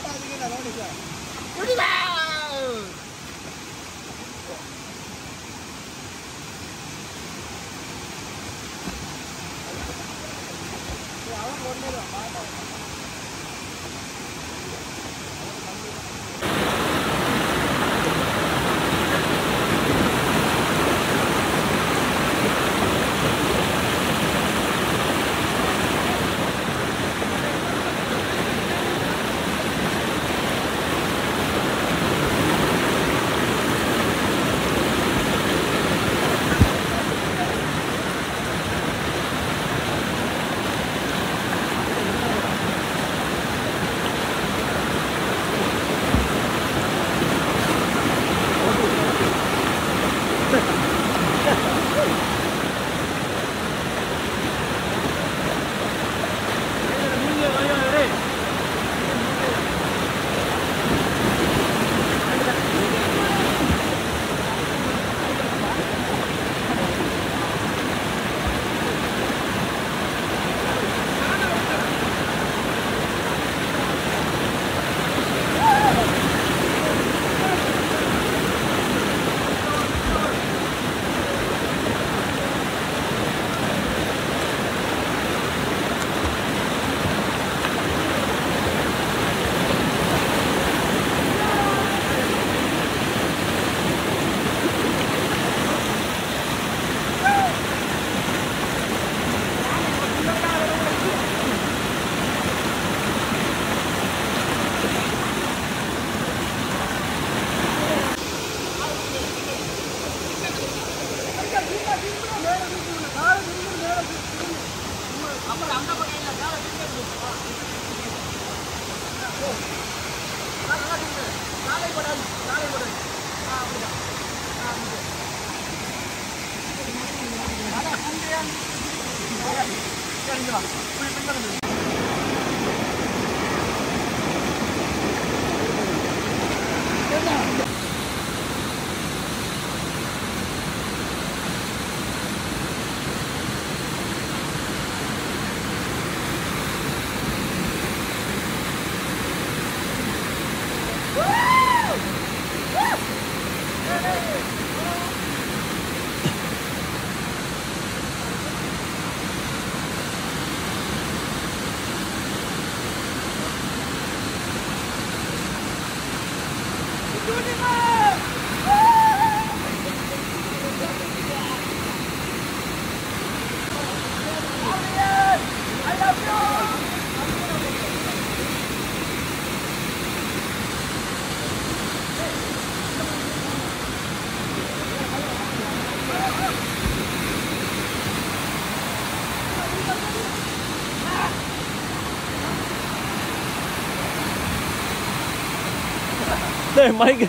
டேய் மைக்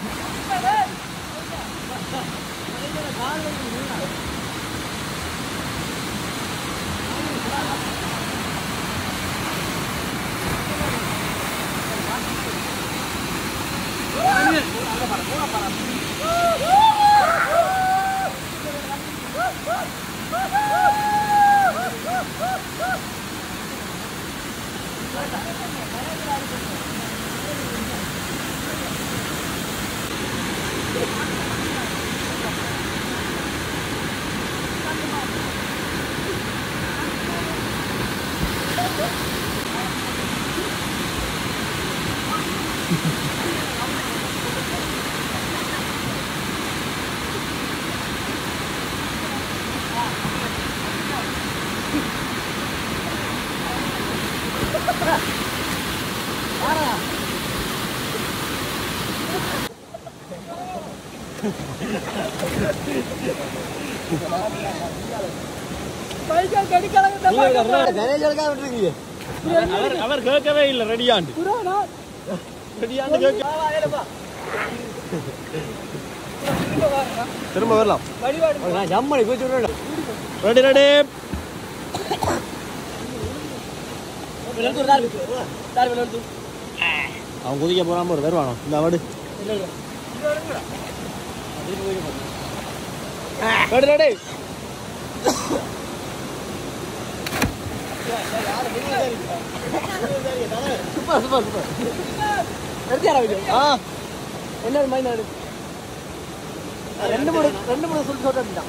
அவர் அவர் கேட்கவே இல்லை ரெடியாண்டு ரெடியாண்டு கேட்க திரும்ப வரலாம் ஜம்மனை போய் சொல்றேன் ரெடி ரெடி அவன் குதிக்க போறாம ஒரு வருவானோ இந்த அவடு ready ready super super super எடுத்தியாரா வீடியோ ஆ என்ன மாதிரி நாடு ரெண்டு மூணு ரெண்டு மூணு சொல்லி சொல்லிட்டான்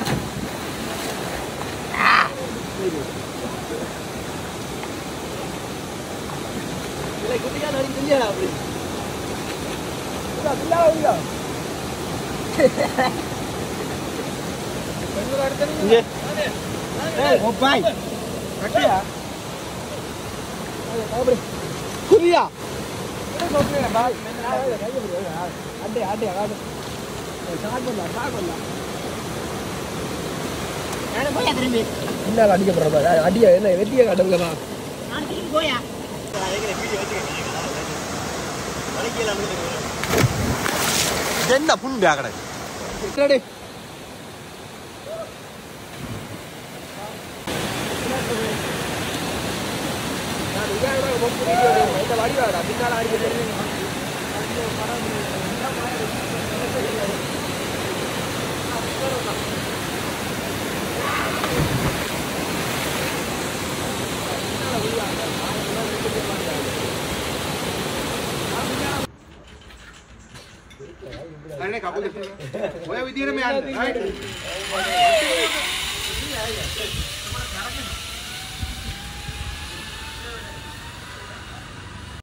இல்லை குட்டிக்கா நாடி தெரியாடா அப்படி இல்ல இல்ல இங்கே ஓ பாய் கட்டியா அப்படி குறியா அட்டே அட்டே அகாடு ஸ்டார்ட் பண்ணலாம் ஸ்டார்ட் பண்ணலாம் என்ன அடிக்க போறா அடியா என்ன வெட்டிய காட்டுங்களா என்ன புண்டு ஆகடை ரெடி අනේ කකුල ඔය විදිහටම යන්න right